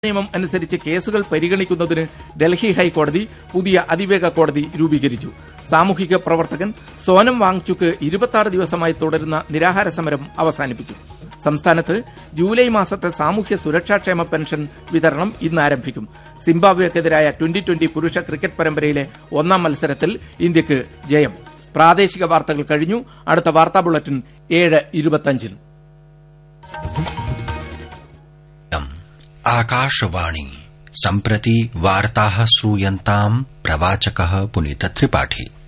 നിയമം അനുസരിച്ച് കേസുകൾ പരിഗണിക്കുന്നതിന് ഡൽഹി ഹൈക്കോടതി പുതിയ അതിവേഗ കോടതി രൂപീകരിച്ചു സാമൂഹിക പ്രവർത്തകൻ സോനം വാങ്ചുക്ക് ഇരുപത്തി ദിവസമായി തുടരുന്ന നിരാഹാര സമരം അവസാനിപ്പിച്ചു സംസ്ഥാനത്ത് ജൂലൈ മാസത്തെ സാമൂഹ്യ സുരക്ഷാക്ഷേമ പെൻഷൻ വിതരണം ഇന്ന് ആരംഭിക്കും സിംബാബ്വേക്കെതിരായ ട്വന്റി ട്വന്റി പുരുഷ ക്രിക്കറ്റ് പരമ്പരയിലെ ഒന്നാം മത്സരത്തിൽ ഇന്ത്യക്ക് ജയം പ്രാദേശിക വാർത്തകൾ കഴിഞ്ഞു അടുത്ത വാർത്താ ബുള്ളറ്റിൻ ഏഴ് ഇരുപത്തഞ്ചിന് आकाशवाणी सम्प्रति वार्ताः श्रूयन्ताम् प्रवाचकः पुनीत त्रिपाठी